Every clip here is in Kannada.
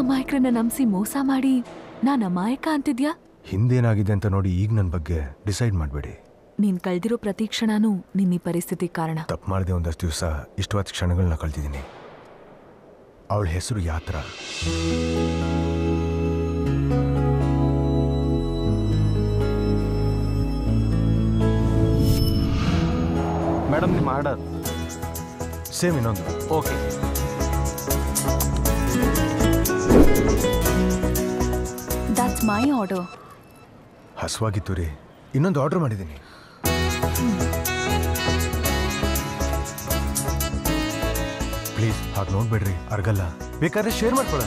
ಅಮಾಯಕರನ್ನ ನಂಬಿಸಿ ಮೋಸ ಮಾಡಿ ನಾನ್ ಅಮಾಯಕ ಅಂತಿದ್ಯಾ ಹಿಂದೇನಾಗಿದೆ ಅಂತ ನೋಡಿ ಈಗ ನನ್ನ ಬಗ್ಗೆ ಡಿಸೈಡ್ ಮಾಡಬೇಡಿ ನೀನ್ ಕಳ್ದಿರೋ ಪ್ರತಿ ಕ್ಷಣನೂ ನಿನ್ನ ಈ ಪರಿಸ್ಥಿತಿ ಕಾರಣ ತಪ್ಪು ಮಾಡದೆ ಒಂದಷ್ಟು ದಿವಸ ಇಷ್ಟವಾದ ಕ್ಷಣಗಳನ್ನ ಕಳ್ತಿದ್ದೀನಿ ಅವಳ ಹೆಸರು ಯಾತ್ರ ಮೇಡಮ್ ನಿಮ್ಮ ಆರ್ಡರ್ ಸೇಮ್ ಇನ್ನೊಂದು ಓಕೆ ದಟ್ಸ್ ಮೈ ಆರ್ಡರ್ ಹಸುವಾಗಿತ್ತು ರೀ ಇನ್ನೊಂದು ಆರ್ಡರ್ ಮಾಡಿದ್ದೀನಿ ಪ್ಲೀಸ್ ಹಾಗೆ ನೋಡ್ಬೇಡ್ರಿ ಅರ್ಗಲ್ಲ ಬೇಕಾದ್ರೆ ಶೇರ್ ಮಾಡ್ಕೊಳ್ಳೋಣ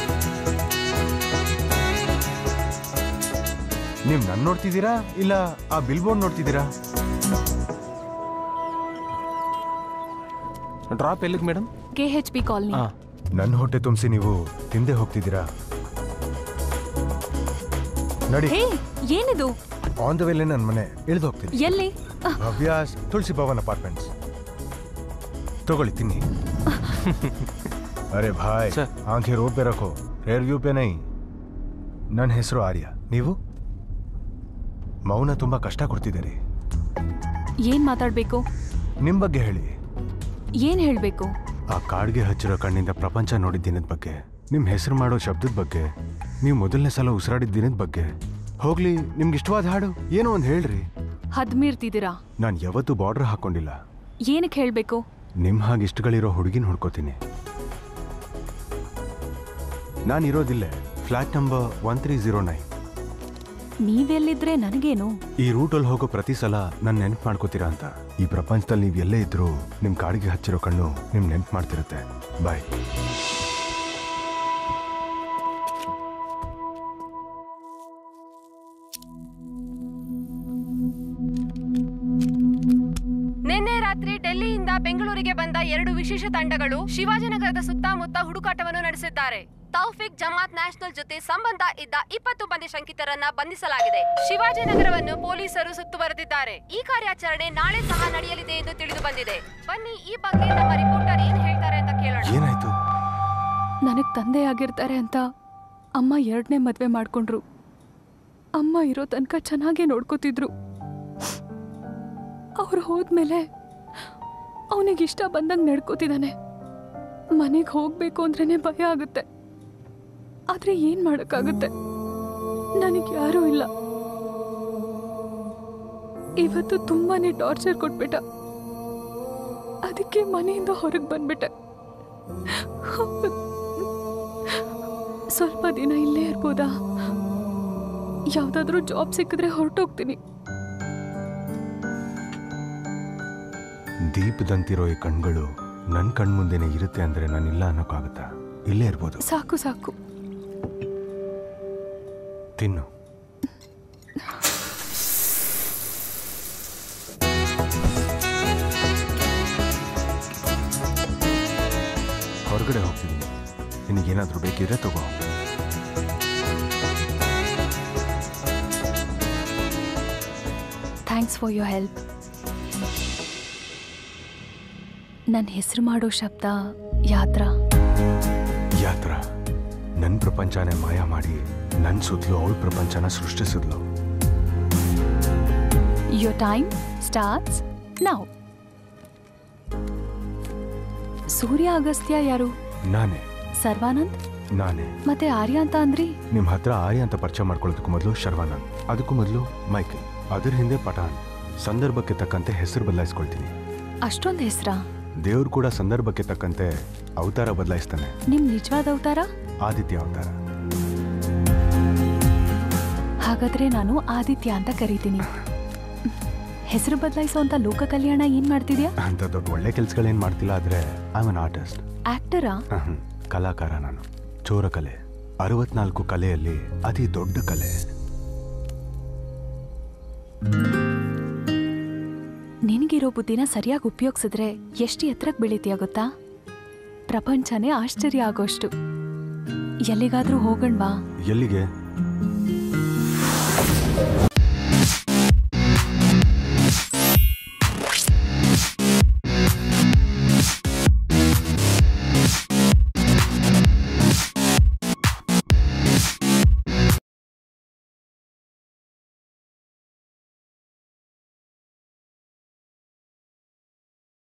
ನೀವು ನನ್ನ ನೋಡ್ತಿದ್ದೀರಾ ಇಲ್ಲ ಆ ಬಿಲ್ ಬೋರ್ಡ್ ನೋಡ್ತಿದ್ದೀರಾ ಡ್ರಾಪ್ ಎಲ್ಲಿಗೆ madam K H P colony ಹಾಂ ನನ್ನ ಹೊಟ್ಟೆ ತುಂಬಿಸಿ ನೀವು ತಿಂದೆ ಹೋಗ್ತಿದ್ದೀರಾ ನಡಿ ಹೇ ಏನಿದು ಆನ್ ದ ವೇಲೆ ನನ್ನ ಮನೆ ಇಳಿದು ಹೋಗ್ತೀನಿ ಎಲ್ಲಿ ಅಹ್, ಭವ್ಯಾಸ್ ತುಳಸಿ ಭವನ್ ಅಪಾರ್ಟ್ಮೆಂಟ್ಸ್ ತಗೊಳ್ಳಿ ತಿನ್ನಿ ಅರೆ ಭಾಯ್ Sir. ಆಂಖೆ ರೋ ಪೆ ರಖೋ ರೇರ್ ವ್ಯೂ ಪೆ ನೈ ನನ್ನ ಹೆಸರು ಆರ್ಯ ನೀವು ಮೌನ ತುಂಬಾ ಕಷ್ಟ ಕೊಡ್ತಿದ್ದೀರಿ ಏನ್ ಮಾತಾಡ್ಬೇಕು ನಿಮ್ ಬಗ್ಗೆ ಹೇಳಿ ಏನ್ ಹೇಳ್ಬೇಕು ಆ ಕಾಡ್ಗೆ ಹಚ್ಚಿರೋ ಕಣ್ಣಿಂದ ಪ್ರಪಂಚ ನೋಡಿದ ದಿನದ ಬಗ್ಗೆ ನಿಮ್ ಹೆಸರು ಮಾಡೋ ಶಬ್ದದ ಬಗ್ಗೆ ನೀವು ಮೊದಲನೇ ಸಲ ಉಸಿರಾಡಿದ ದಿನದ ಬಗ್ಗೆ ಹೋಗ್ಲಿ ನಿಮ್ಗೆ ಇಷ್ಟವಾದ ಹಾಡು ಏನೋ ಒಂದು ಹೇಳ್ರಿ ಹದ್ಮೀರ್ತಿದ್ದೀರಾ ನಾನು ಯಾವತ್ತೂ ಬಾರ್ಡರ್ ಹಾಕೊಂಡಿಲ್ಲ ಏನಕ್ಕೆ ಹೇಳ್ಬೇಕು ನಿಮ್ ಹಾಗೆ ಇಷ್ಟಗಳಿರೋ ಹುಡುಗಿನ ಹುಡ್ಕೋತೀನಿ ನಾನಿರೋದಿಲ್ಲೇ flat number one three zero nine ನೀವೆಲ್ಲಿದ್ರೆ ನನಗೇನು ಈ ರೂಟಲ್ಲಿ ಹೋಗೋ ಪ್ರತಿ ಸಲ ನನ್ನ ನೆನ್ಪು ಮಾಡ್ಕೋತೀರಾ ಅಂತ ಈ ಪ್ರಪಂಚದಲ್ಲಿ ನೀವು ಎಲ್ಲೇ ಇದ್ರೂ ನಿಮ್ ಕಾಡಿಗೆ ಹಚ್ಚಿರೋ ಕಣ್ಣು ನಿಮ್ ನೆನ್ಪು ಮಾಡ್ತಿರುತ್ತೆ ಬಾಯ್ ನಿನ್ನೆ ರಾತ್ರಿ ಡೆಲ್ಲಿಯಿಂದ ಬೆಂಗಳೂರಿಗೆ ಬಂದ ಎರಡು ವಿಶೇಷ ತಂಡಗಳು ಶಿವಾಜಿನಗರದ ಸುತ್ತಮುತ್ತ ಹುಡುಕಾಟವನ್ನು ನಡೆಸಿದ್ದಾರೆ ತೌಫಿಕ್ ಜಮಾತ್ ನ್ಯಾಷನಲ್ ಜೊತೆ ಸಂಬಂಧ ಇದ್ದ ಇಪ್ಪತ್ತು ಮಂದಿ ಶಂಕಿತರನ್ನ ಬಂಧಿಸಲಾಗಿದೆ ಶಿವಾಜಿನಗರವನ್ನು ಪೊಲೀಸರು ಸುತ್ತುವರೆದಿದ್ದಾರೆ ಈ ಕಾರ್ಯಾಚರಣೆ ನಾಳೆ ಸಹ ನಡೆಯಲಿದೆ ಎಂದು ತಿಳಿದು ಬಂದಿದೆ ಬನ್ನಿ ಈ ಬಗ್ಗೆ ನಮ್ಮ ರಿಪೋರ್ಟರ್ ಏನ್ ಹೇಳ್ತಾರೆ ಅಂತ ಕೇಳೋಣ ಏನಾಯ್ತು ನನಗ್ ತಂದೆ ಆಗಿರ್ತಾರೆ ಅಂತ ಅಮ್ಮ ಎರಡನೇ ಮದ್ವೆ ಮಾಡ್ಕೊಂಡ್ರು ಅಮ್ಮ ಇರೋ ತನಕ ಚೆನ್ನಾಗೇ ನೋಡ್ಕೋತಿದ್ರು ಅವ್ರು ಹೋದ್ಮೇಲೆ ಅವನಿಗೆ ಇಷ್ಟ ಬಂದಂಗೆ ನಡ್ಕೋತಿದ್ದಾನೆ ಮನೆಗೆ ಹೋಗ್ಬೇಕು ಅಂದ್ರೇನೆ ಭಯ ಆಗುತ್ತೆ ಆದ್ರೆ ಏನ್ ಮಾಡಕ್ಕಾಗುತ್ತೆ ನನಗೆ ಯಾರೂ ಇಲ್ಲ ಇವತ್ತು ತುಂಬಾನೇ ಟಾರ್ಚರ್ ಕೊಟ್ಬಿಟ್ಟ ಅದಕ್ಕೆ ಮನೆಯಿಂದ ಹೊರಗೆ ಬಂದ್ಬಿಟ್ಟೆ ಸ್ವಲ್ಪ ದಿನ ಇಲ್ಲೇ ಇರ್ಬೋದಾ ಯಾವ್ದಾದ್ರೂ ಜಾಬ್ ಸಿಕ್ಕಿದ್ರೆ ಹೊರಟೋಗ್ತೀನಿ ದೀಪದಂತಿರೋ ಈ ಕಣ್ಗಳು ನನ್ನ ಕಣ್ಮುಂದೆನೆ ಇರುತ್ತೆ ಅಂದ್ರೆ ನಾನಿಲ್ಲ ಅನ್ನೋಕ್ಕಾಗತ್ತಾ ಇಲ್ಲೇ ಇರ್ಬೋದು ಸಾಕು ಸಾಕು ತಿನ್ನು ಹೊರಗಡೆ ಹೋಗ್ತಿದ್ದೀನಿ ನಿನಗೇನಾದ್ರೂ ಬೇಕಿದ್ರೆ ತಗೋ ಥ್ಯಾಂಕ್ಸ್ ಫಾರ್ ಯೋರ್ ಹೆಲ್ಪ್ ನನ್ನ ಹೆಸರು ಮಾಡೋ ಶಬ್ದ ಯಾತ್ರಾ ಯಾತ್ರ ನನ್ನ ಪ್ರಪಂಚನೇ ಮಾಯ ಮಾಡಿ ನನ್ನ ಸುತ್ತಲೂ ಅವಳ ಪ್ರಪಂಚನ ಸೃಷ್ಟಿಸಿದ್ಲು your time starts now Surya Agastya ಯಾರು ನಾನೇ ಸರ್ವಾನಂದ್ ನಾನೇ ಮತ್ತೆ ಆರ್ಯ ಅಂತ ಅಂದ್ರಿ ನಿಮ್ಮ ಹತ್ರ ಆರ್ಯ ಅಂತ ಪರಿಚಯ ಮಾಡ್ಕೊಳ್ಳೋದಕ್ಕೂ ಮೊದಲು ಶರ್ವಾನಂದ್ ಅದಕ್ಕೂ ಮೊದಲು ಮೈಕಲ್ ಅದ್ರ ಹಿಂದೆ ಪಠಾಣ್ ಸಂದರ್ಭಕ್ಕೆ ತಕ್ಕಂತೆ ಹೆಸರು ಬದಲಾಯಿಸ್ಕೊಳ್ತೀನಿ ಅಷ್ಟೊಂದು ಹೆಸರಾ ದೇವ್ರು ಕೂಡ ಸಂದರ್ಭಕ್ಕೆ ತಕ್ಕಂತೆ ಅವತಾರ ಬದಲಾಯಿಸ್ತಾನೆ ನಿಮ್ ನಿಜವಾದ ಅವತಾರ ಆದಿತ್ಯ ಅವತಾರ ಹಾಗಾದ್ರೆ ನಾನು ಆದಿತ್ಯ ಅಂತ ಕರಿತೀನಿ ಹೆಸರು ಬದಲಾಯಿಸೋಂತ ಲೋಕ ಕಲ್ಯಾಣ ಏನ್ ಮಾಡ್ತಿದ್ಯಾ ಅಂತ ದೊಡ್ಡ ಒಳ್ಳೆ ಕೆಲ್ಸಗಳೇನ್ ಮಾಡ್ತಿಲ್ಲ ಆದ್ರೆ ಐ ಅನ್ ಆರ್ಟಿಸ್ಟ್ ಆಕ್ಟರಾ ಕಲಾಕಾರ ನಾನು ಚೋರಕಲೆ ಅರವತ್ನಾಲ್ಕು ಕಲೆಯಲ್ಲಿ ಅತಿ ದೊಡ್ಡ ಕಲೆ ನಿನಗಿರೋ ಬುದ್ಧಿನ ಸರಿಯಾಗಿ ಉಪಯೋಗಿಸಿದ್ರೆ ಎಷ್ಟು ಎತ್ತರಕ್ಕೆ ಬೆಳಿತೀಯ ಗೊತ್ತಾ ಪ್ರಪಂಚನೇ ಆಶ್ಚರ್ಯ ಆಗೋಷ್ಟು ಎಲ್ಲಿಗಾದ್ರೂ ಹೋಗಣ್ವಾ ಎಲ್ಲಿಗೆ